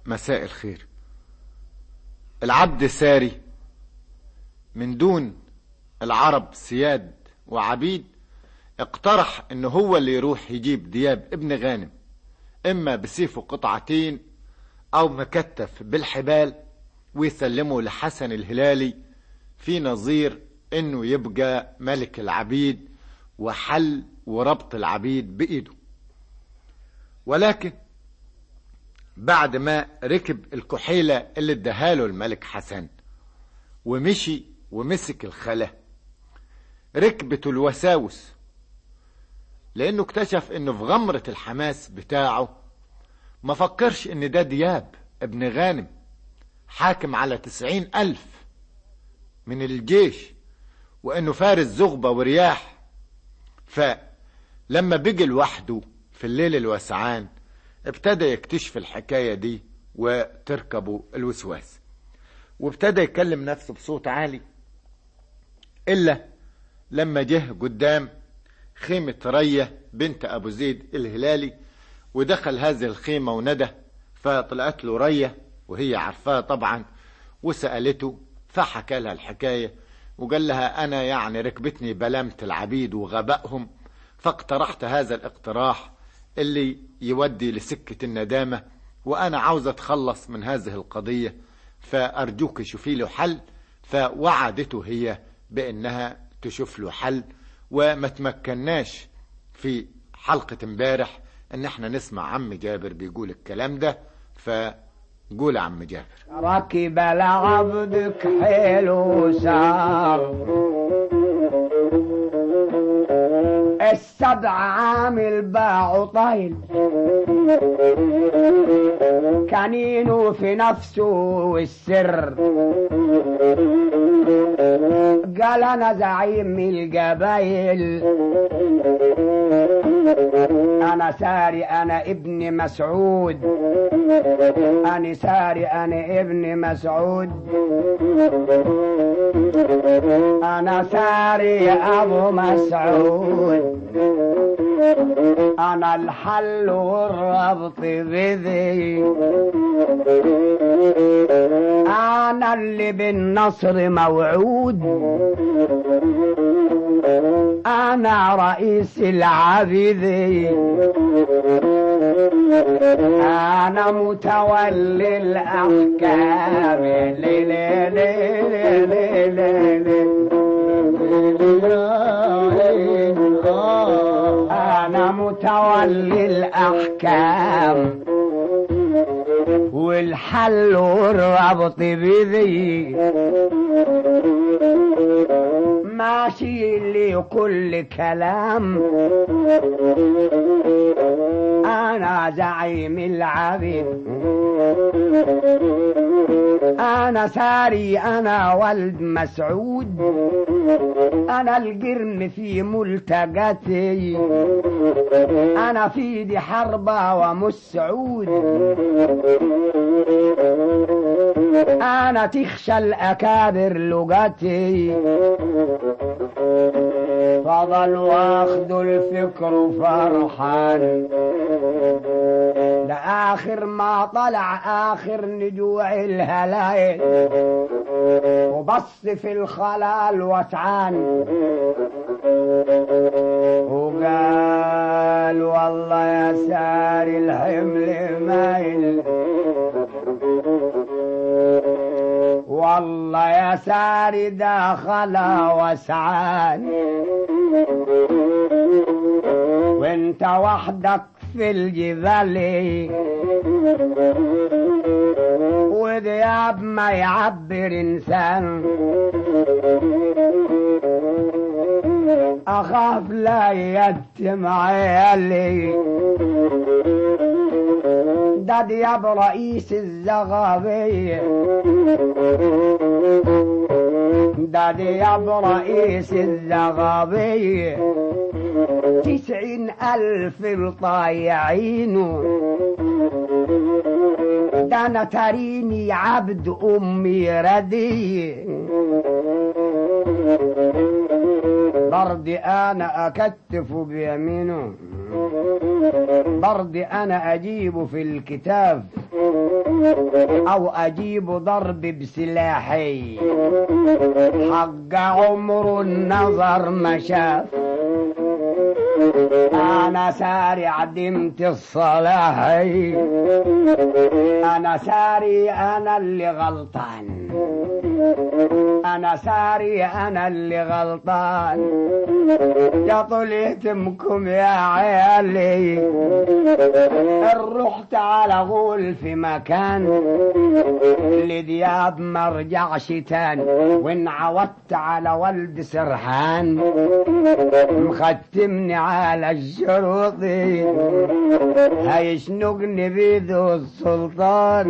مساء الخير العبد ساري من دون العرب سياد وعبيد اقترح ان هو اللي يروح يجيب دياب ابن غانم اما بسيفه قطعتين او مكتف بالحبال ويسلمه لحسن الهلالي في نظير انه يبقى ملك العبيد وحل وربط العبيد بايده ولكن بعد ما ركب الكحيلة اللي ادهاله الملك حسن ومشي ومسك الخلا ركبته الوساوس لانه اكتشف انه في غمرة الحماس بتاعه ما فكرش ان ده دياب ابن غانم حاكم على تسعين الف من الجيش وانه فارس زغبة ورياح فلما بقي لوحده في الليل الوسعان ابتدى يكتشف الحكاية دي وتركبه الوسواس وابتدى يكلم نفسه بصوت عالي إلا لما جه قدام خيمة رية بنت أبو زيد الهلالي ودخل هذه الخيمة وندى فطلعت له رية وهي عارفاه طبعا وسألته فحكى لها الحكاية وقال لها أنا يعني ركبتني بلامة العبيد وغبائهم فاقترحت هذا الاقتراح اللي يودي لسكة الندامة وأنا عاوز أتخلص من هذه القضية فأرجوك شوفي له حل فوعدته هي بأنها تشوف له حل وما تمكناش في حلقة امبارح ان احنا نسمع عم جابر بيقول الكلام ده فقول عم جابر ركب لعبدك حلو سار السبع عامل باع طيل كانينه في نفسه السر قال انا زعيم القبايل انا ساري انا ابن مسعود انا ساري انا ابن مسعود انا ساري ابو مسعود انا الحل والربط بذي انا اللي بالنصر موعود انا رئيس العبيدين انا متولي الاحكام لي لي لي لي لي لي انا متولي الاحكام والحل والربط بذي ماشي لي كل كلام انا زعيم العبيد انا ساري انا ولد مسعود انا الجرم في ملتقتي انا في دي حربة ومسعود انا تخشى الاكابر لغتي فضل واخد الفكر فرحان لآخر ما طلع آخر نجوع الهلايل وبص في الخلال وسعان وقال والله يا ساري الحمل مايل والله يا ساري داخل وسعان وانت وحدك في الجبال ودياب ما يعبر انسان اخاف لا يتم عيالي ده دياب رئيس الزغابية ده دياب رئيس الزغابية تسعين ألف الطايعينه ده أنا تريني عبد أمي ردي برضي أنا أكتف بيمينه برضي أنا أجيب في الكتاب او اجيب ضرب بسلاحي حق عمر النظر ما شاف انا ساري عدمت الصلاحي انا ساري انا اللي غلطان انا ساري انا اللي غلطان يا طليتمكم يا عيالي رحت على غول في مكان لدياب ما رجعش تاني وان عودت على ولد سرحان مختمني على الشروطي هيشنقني بيده السلطان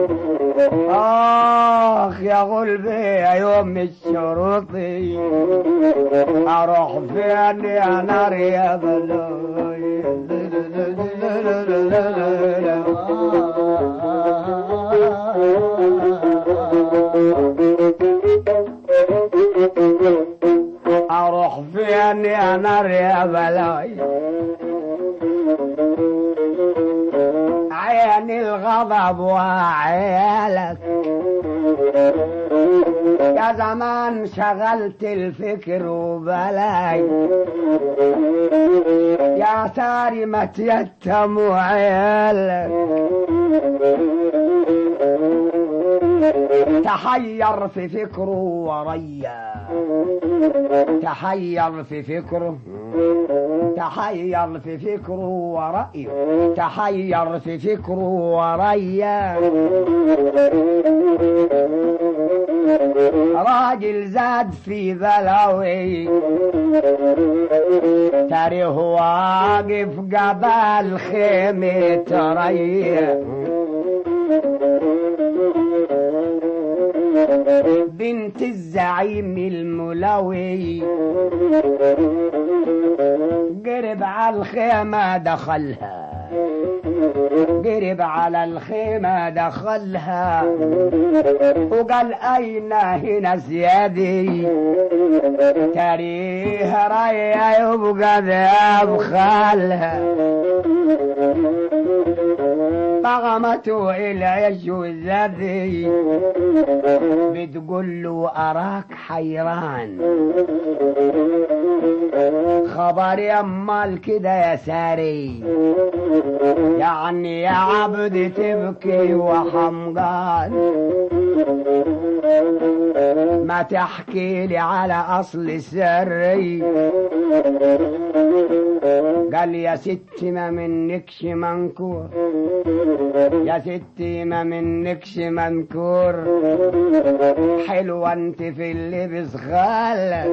اخ يا غلبي يا يوم الشروطي اروح فين يا نار يا اروح فين يا نار يا بلاي عين الغضب وعيالك يا زمان شغلت الفكر وبلاي يا ساري ما تيتم وعيالك تحير في فكره وريا تحير في فكره تحير في فكره ورأيه تحير في فكره وريا راجل زاد في بلاوي تاريخ واقف قبل خيمة ريا بنت الزعيم الملوي قرب على الخيمة دخلها قرب على الخيمة دخلها وقال أين هنا سيادي تاريخ ريا يبقى ذاب خالها طغمته العيش والذي بتقول له أراك حيران خبر يا امال كده يا ساري يعني يا عبد تبكي وحمقان ما تحكي لي على اصل سري قال يا ستي ما منكش منكور يا ستي ما منكش منكور حلوة انت في اللبس خالك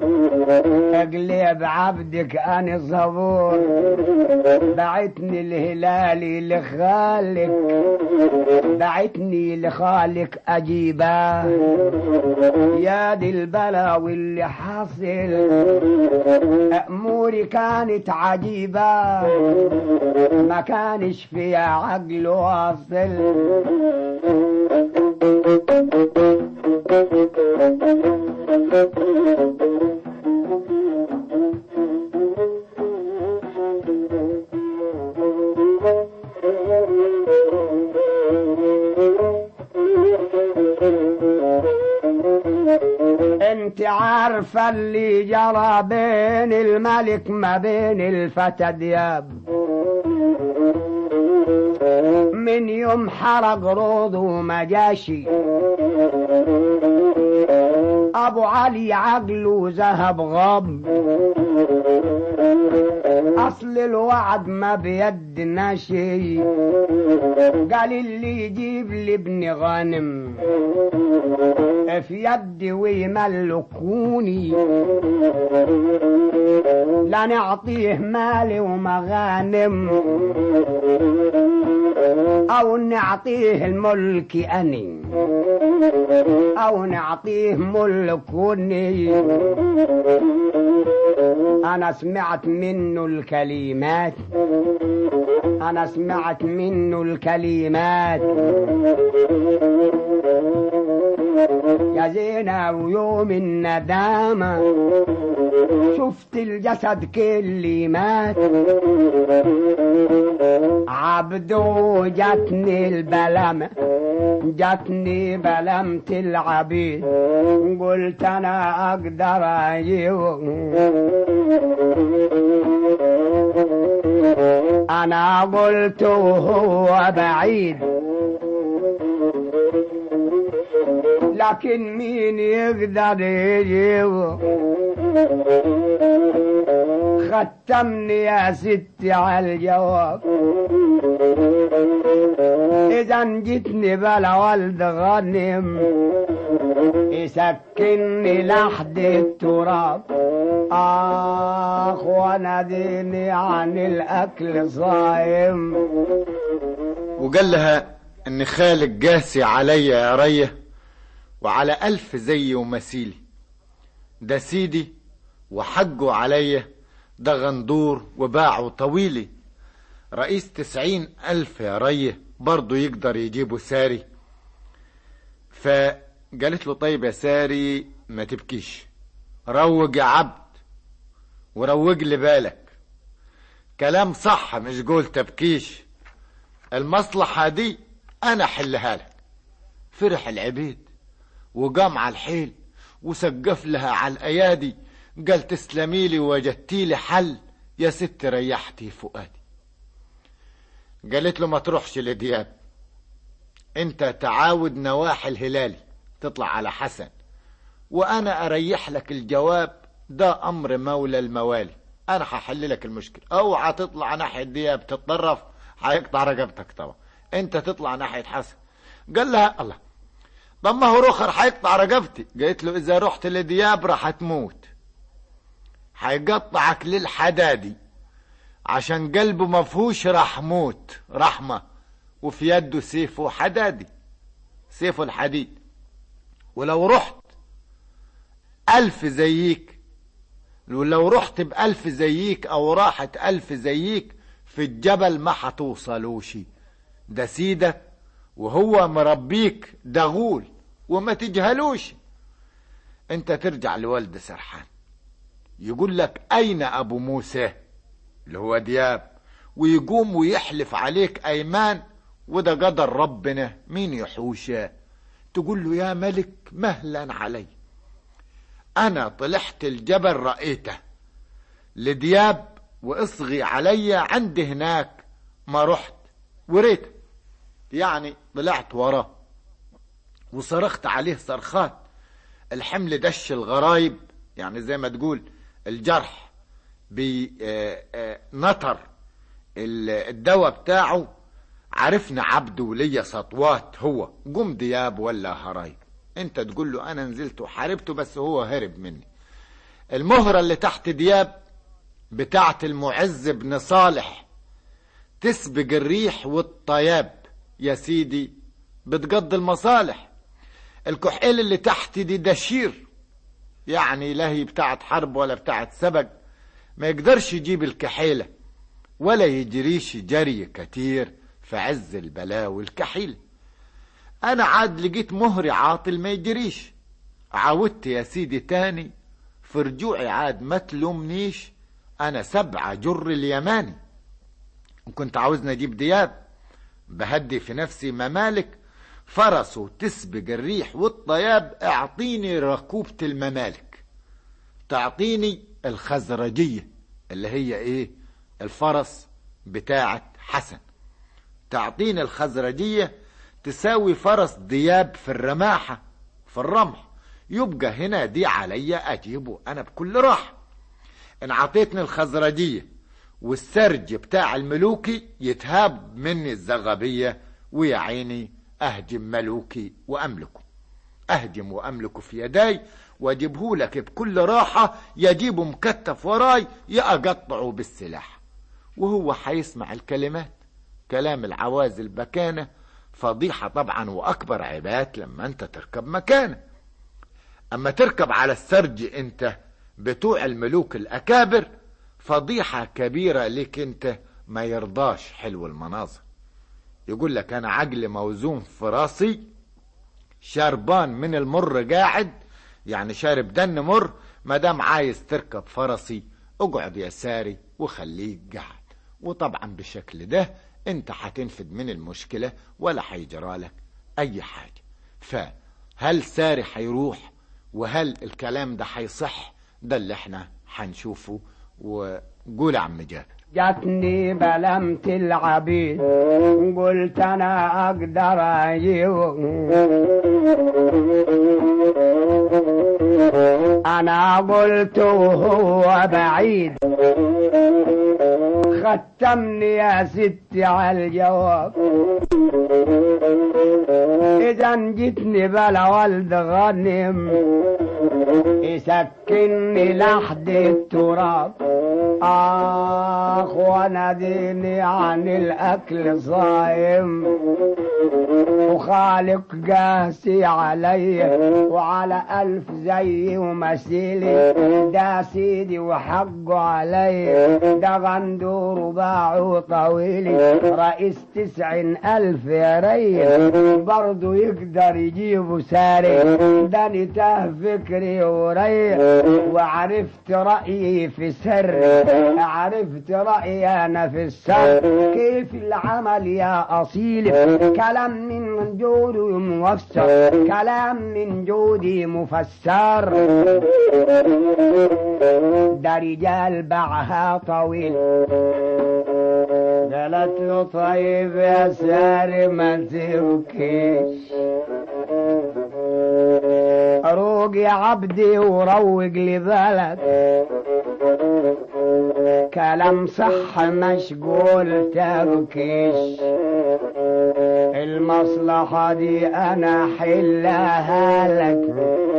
اقلب عبدك انا صبور بعتني الهلالي لخالك بعتني لخالك اجيبه يا دي البلا واللي حاصل اموري كانت عجيبه ما كانش فيها عقل واصل انت عارفة اللي جرى بين الملك ما بين الفتى دياب من يوم حرق روضه ما جاشي ابو علي عقله ذهب غاب اصل الوعد ما بيدنا شي قال اللي يجيب لي ابن غانم في يدي ويملكوني لا نعطيه مالي ومغانم او نعطيه الملك اني او نعطيه ملكني انا سمعت منه الكلمات انا سمعت منه الكلمات يا زينة ويوم الندامة شفت الجسد كل مات عبدو جاتني البلمة جاتني بلمة العبيد قلت انا اقدر اجيبه انا قلت وهو بعيد لكن مين يقدر يجيبه ختمني يا ستي على الجواب اذا جيتني بلا ولد غنم يسكنني لحد التراب اخ وانا ديني عن الاكل صايم وقال لها ان خالق قاسي عليا يا ريه وعلى ألف زي ومثيلي ده سيدي وحقه عليا ده غندور وباعه طويلي رئيس تسعين ألف يا ريه برضه يقدر يجيبه ساري فقالت له طيب يا ساري ما تبكيش روج يا عبد وروج لي بالك كلام صح مش قول تبكيش المصلحة دي أنا حلها لك فرح العبيد وقام على الحيل وسقف لها على الأيادي قال تسلمي لي وجدتي لي حل يا ست ريحتي فؤادي قالت له ما تروحش لدياب انت تعاود نواحي الهلالي تطلع على حسن وانا اريح لك الجواب ده امر مولى الموالي انا هحل لك المشكله اوعى تطلع ناحيه دياب تتطرف هيقطع رقبتك طبعا انت تطلع ناحيه حسن قال لها الله طب ما هو رخر هيقطع رقبتي قالت له اذا رحت لدياب راح تموت هيقطعك للحدادي عشان قلبه مفهوش رحموت رحمة وفي يده سيفه حدادي سيفه الحديد ولو رحت ألف زيك ولو رحت بألف زيك أو راحت ألف زيك في الجبل ما هتوصلوش ده سيدك وهو مربيك ده غول وما تجهلوش انت ترجع لوالد سرحان يقول لك اين ابو موسى اللي هو دياب ويقوم ويحلف عليك ايمان وده قدر ربنا مين يحوشه تقول له يا ملك مهلا علي انا طلعت الجبل رأيته لدياب واصغي علي عندي هناك ما رحت وريته يعني طلعت وراه وصرخت عليه صرخات الحمل دش الغرايب يعني زي ما تقول الجرح بنطر الدواء بتاعه عرفنا عبده وليا سطوات هو قم دياب ولا هرايب انت تقول له انا نزلت وحاربته بس هو هرب مني المهرة اللي تحت دياب بتاعت المعز بن صالح تسبق الريح والطياب يا سيدي بتقضي المصالح الكحيل اللي تحت دي دشير يعني لا هي بتاعت حرب ولا بتاعت سبق ما يقدرش يجيب الكحيلة ولا يجريش جري كتير في عز البلاء والكحيل انا عاد لقيت مهري عاطل ما يجريش عاودت يا سيدي تاني في رجوعي عاد ما تلومنيش انا سبعة جر اليماني وكنت عاوزني اجيب دياب بهدي في نفسي ممالك فرسه تسبق الريح والطياب اعطيني ركوبة الممالك تعطيني الخزرجية اللي هي ايه الفرس بتاعت حسن تعطيني الخزرجية تساوي فرس دياب في الرماحة في الرمح يبقى هنا دي عليا اجيبه انا بكل راحة ان عطيتني الخزرجية والسرج بتاع الملوكي يتهاب مني الزغبية ويا عيني اهجم ملوكي واملكه اهجم واملكه في يداي واجيبه لك بكل راحة يجيبه مكتف وراي يا اقطعه بالسلاح وهو حيسمع الكلمات كلام العوازل بكانة فضيحة طبعا واكبر عبات لما انت تركب مكانه اما تركب على السرج انت بتوع الملوك الاكابر فضيحة كبيرة لك انت ما يرضاش حلو المناظر يقول لك انا عقل موزون في راسي شربان من المر قاعد يعني شارب دن مر مادام عايز تركب فرسي اقعد يا ساري وخليك قاعد وطبعا بالشكل ده انت هتنفد من المشكلة ولا هيجرالك اي حاجة فهل ساري هيروح وهل الكلام ده هيصح ده اللي احنا هنشوفه وقول يا عم جابر جاتني بلمت العبيد قلت انا اقدر اجيبه انا قلت وهو بعيد ختمني يا ستي على الجواب اذا جتني بلا ولد غنم يسكنني لحد التراب اخ وانا ديني عن الاكل صايم وخالق قاسي علي وعلى الف زي ومثيلي ده سيدي وحقه علي ده غندور وباعه طويلي رئيس تسعين الف يا ريت برضه يقدر يجيبه ساري ده نتاه فكري وريح وعرفت رأيي في سر عرفت رأيي أنا في السر كيف العمل يا أصيل كلام من جودي مفسر كلام من جودي مفسر ده رجال باعها طويل قالت له طيب يا ساري ما تبكيش روق يا عبدي وروق لبالك كلام صح مش قول تبكيش المصلحة دي أنا حلها لك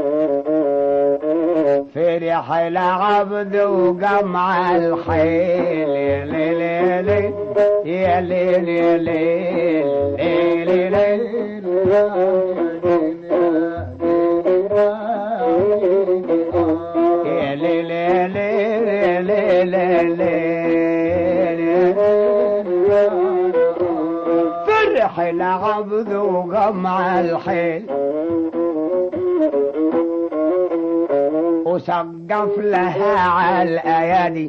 فرح العبد وجمع الحيل يا ليل يا ليل يا ليل يا يا ليل يا ليل يا ليل يا فرح العبد وجمع الحيل وسقف لها على الايادي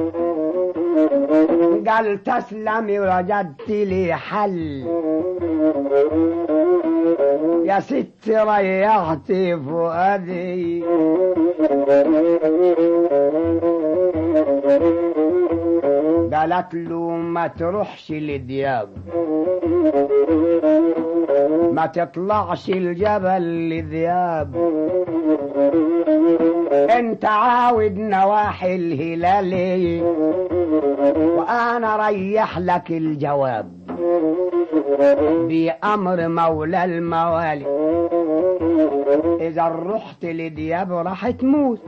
قال تسلمي وجدت لي حل يا ست ريحتي فؤادي قالت له ما تروحش لدياب ما تطلعش الجبل لذياب انت عاود نواحي الهلالي وانا ريح لك الجواب بأمر مولى الموالي إذا رحت لدياب راح تموت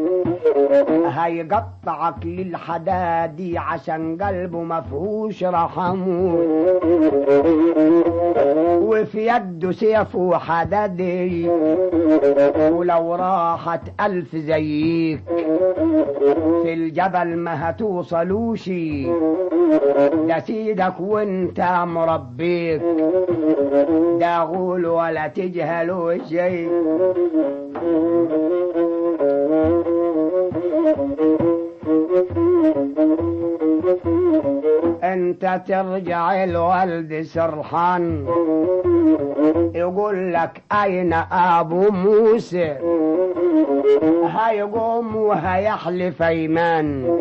هيقطعك للحدادي عشان قلبه مفهوش راح اموت وفي يده سيف وحدادي ولو راحت ألف زيك في الجبل ما هتوصلوش ده سيدك وانت مربيك ده غول ولا تجهلوا شيء انت ترجع الولد سرحان يقول لك اين ابو موسى هيقوم وهيحلف ايمان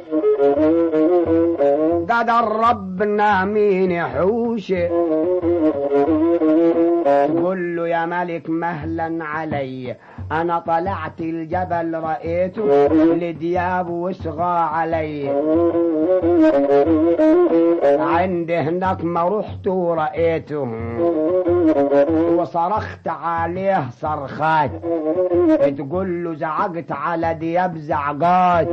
قدر ربنا مين يحوش تقول له يا ملك مهلا علي انا طلعت الجبل رأيته لدياب وصغى علي عند هناك ما رحت ورأيته وصرخت عليه صرخات تقول له زعقت على دياب زعقات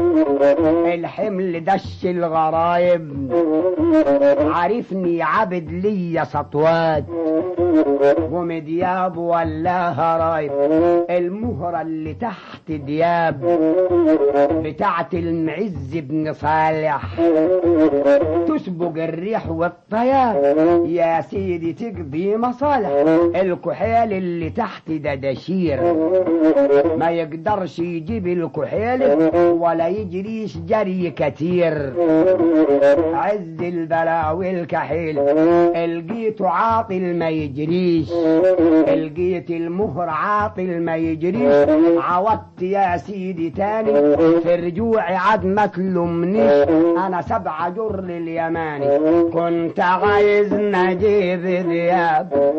الحمل دش الغرايب عارفني عبد لي سطوات ومدياب ولا هرايب المهرة اللي تحت دياب بتاعت المعز بن صالح تسبق الريح والطياب يا سيدي تقضي مصالح الكحيل اللي تحت ده دشير ما يقدرش يجيب الكحيل ولا يجريش جري كتير عز البلاء والكحيل القيت عاطل ما يجريش القيت المهر عاطل ما يجريش عودت يا سيدي تاني في رجوعي عد ما تلومنيش انا سبعة جر اليماني كنت عايز نجيب ذياب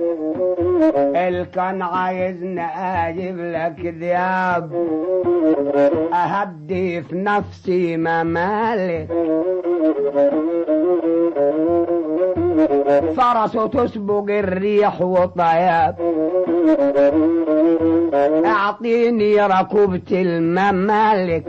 الكن عايزني اجيب لك ذياب اهدي في نفسي ممالك فرس تسبق الريح وطياب اعطيني ركوبة الممالك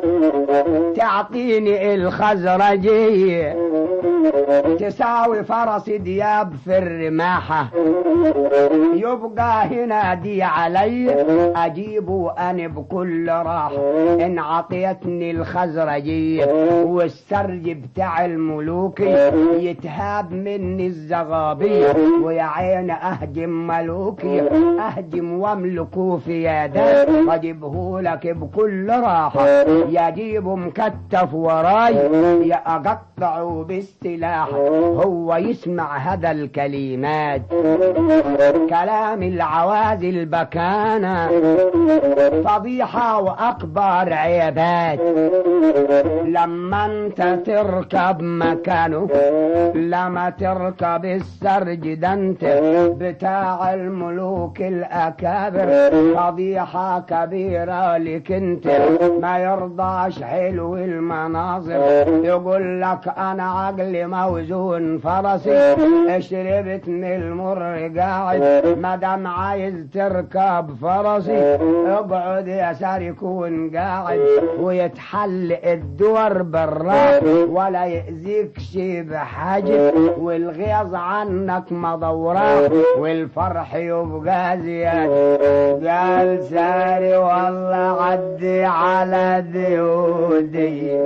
تعطيني الخزرجية تساوي فرس دياب في الرماحة يبقى هنا دي علي اجيبه انا بكل راحة ان عطيتني الخزرجية والسرج بتاع الملوكي يتهاب مني الزغابية ويا عين اهجم ملوكي اهجم واملكه في يدي واجيبه لك بكل راحة يجيبه مكتف وراي يا اقطعه بالسلاح هو يسمع هذا الكلمات كلام العوازل بكانا فضيحة وأكبر عيبات لما انت تركب مكانه لما تركب السرج ده انت بتاع الملوك الأكابر فضيحة كبيرة لك انت ما يرضاش حلو المناظر يقول لك أنا عقلي موزون فرسي شربت من المر قاعد مدام عايز تركب فرسي اقعد يا سار يكون قاعد ويتحل الدور بالراح ولا يأذيكش بحاجة والغيظ عنك مدوراه والفرح يبقى زيادة قال ساري والله عدي على ديودي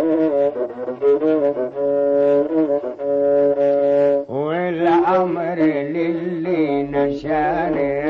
والأمر للي نشاني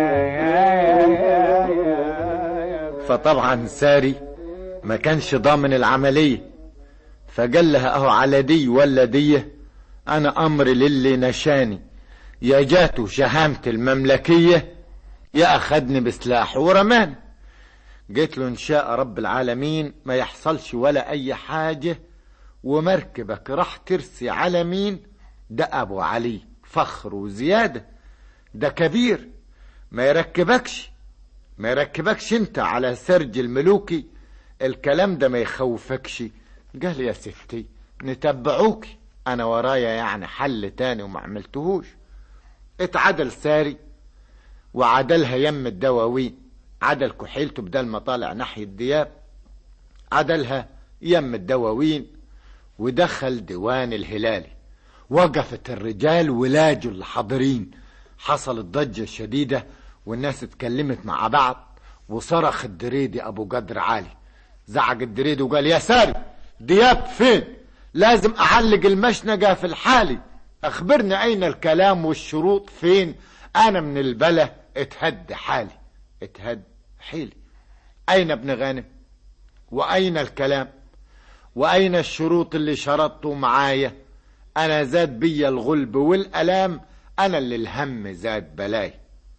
فطبعا ساري ما كانش ضامن العملية فقال لها اهو على دي ولا دي انا امر للي نشاني يا جاتو شهامة المملكية يا اخدني بسلاح ورمان قلت له ان شاء رب العالمين ما يحصلش ولا اي حاجة ومركبك راح ترسي على مين ده ابو علي فخر وزيادة ده كبير ما يركبكش ما يركبكش انت على سرج الملوكي الكلام ده ما يخوفكش قال يا ستي نتبعوك انا ورايا يعني حل تاني وما عملتهوش اتعدل ساري وعدلها يم الدواوين عدل كحيلته بدل ما طالع ناحية دياب عدلها يم الدواوين ودخل ديوان الهلالي وقفت الرجال ولاجوا الحاضرين حصلت ضجة شديدة والناس اتكلمت مع بعض وصرخ الدريدي ابو قدر عالي زعق الدريدي وقال يا ساري دياب فين لازم اعلق المشنقة في الحالي اخبرني اين الكلام والشروط فين انا من البلا اتهد حالي اتهد حيلي اين ابن غانم واين الكلام واين الشروط اللي شرطته معايا انا زاد بيا الغلب والالام انا اللي الهم زاد بلاي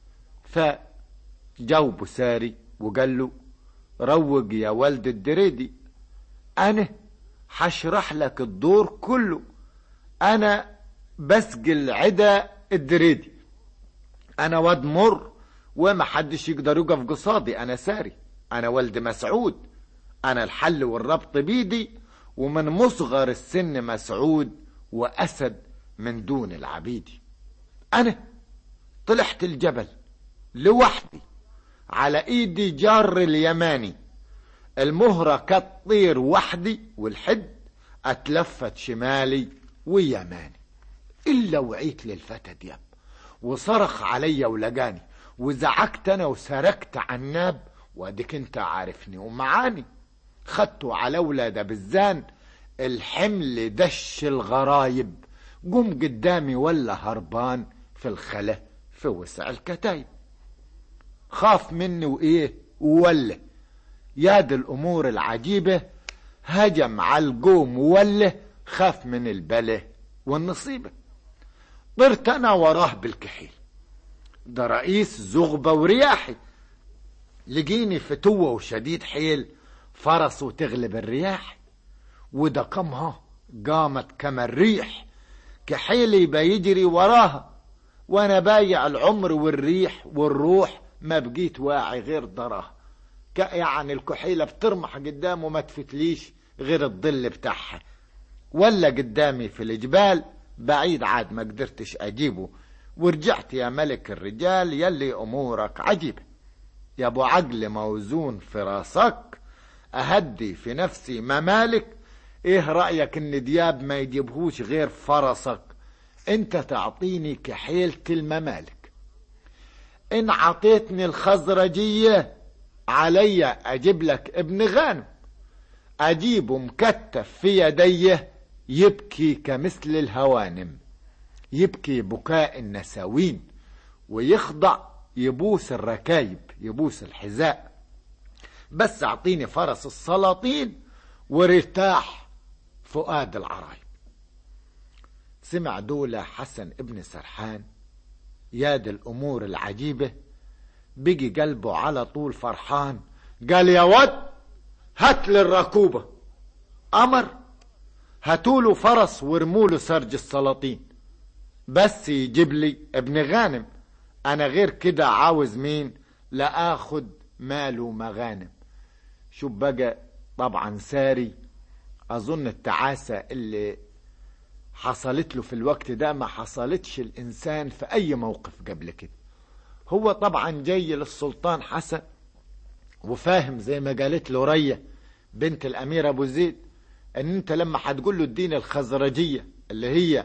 فجاوبه ساري وقال له روج يا ولد الدريدي انا هشرح لك الدور كله انا بسقي العدا الدريدي انا واد مر وما حدش يقدر يقف قصادي انا ساري انا ولد مسعود انا الحل والربط بيدي ومن مصغر السن مسعود واسد من دون العبيدي انا طلعت الجبل لوحدي على ايدي جار اليماني المهرة كالطير وحدي والحد اتلفت شمالي ويماني الا وعيت للفتى دياب وصرخ علي ولقاني وزعقت انا وسركت عناب واديك انت عارفني ومعاني خدته على ولادة بالزان الحمل دش الغرايب قم قدامي ولا هربان في الخلا في وسع الكتايب خاف مني وايه ووله ياد الامور العجيبة هجم على القوم ووله خاف من البله والنصيبة طرت انا وراه بالكحيل ده رئيس زغبة ورياحي لقيني فتوة وشديد حيل فرس وتغلب الرياح وده قمها قامت كما الريح كحيل يبقى يجري وراها وانا بايع العمر والريح والروح ما بقيت واعي غير دراها يعني الكحيلة بترمح قدامه ما تفتليش غير الظل بتاعها ولا قدامي في الجبال بعيد عاد ما قدرتش اجيبه ورجعت يا ملك الرجال يلي امورك عجيبه يا ابو عقل موزون في راسك اهدي في نفسي ممالك ايه رايك ان دياب ما يجيبهوش غير فرسك انت تعطيني كحيلة الممالك ان عطيتني الخزرجية علي اجيب لك ابن غانم اجيبه مكتف في يديه يبكي كمثل الهوانم يبكي بكاء النساوين ويخضع يبوس الركايب يبوس الحذاء بس اعطيني فرس السلاطين وارتاح فؤاد العرايب سمع دولة حسن ابن سرحان ياد الامور العجيبة بيجي قلبه على طول فرحان قال يا ود هات لي الركوبة امر هاتوله فرس وارموله سرج السلاطين بس يجيب لي ابن غانم انا غير كده عاوز مين لا اخد ماله مغانم شوف بقى طبعا ساري اظن التعاسة اللي حصلت له في الوقت ده ما حصلتش الانسان في اي موقف قبل كده هو طبعا جاي للسلطان حسن وفاهم زي ما قالت له ريا بنت الامير ابو زيد ان انت لما هتقول له اديني الخزرجية اللي هي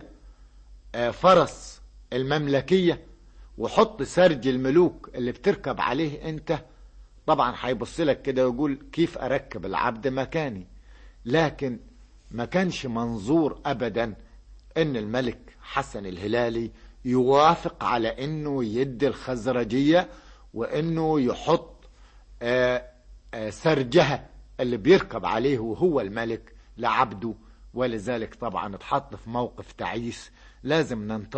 فرس المملكية وحط سرج الملوك اللي بتركب عليه انت طبعا هيبص لك كده ويقول كيف اركب العبد مكاني لكن ما كانش منظور ابدا ان الملك حسن الهلالي يوافق على انه يدي الخزرجية وانه يحط آآ آآ سرجها اللي بيركب عليه وهو الملك لعبده ولذلك طبعا اتحط في موقف تعيس لازم ننتظر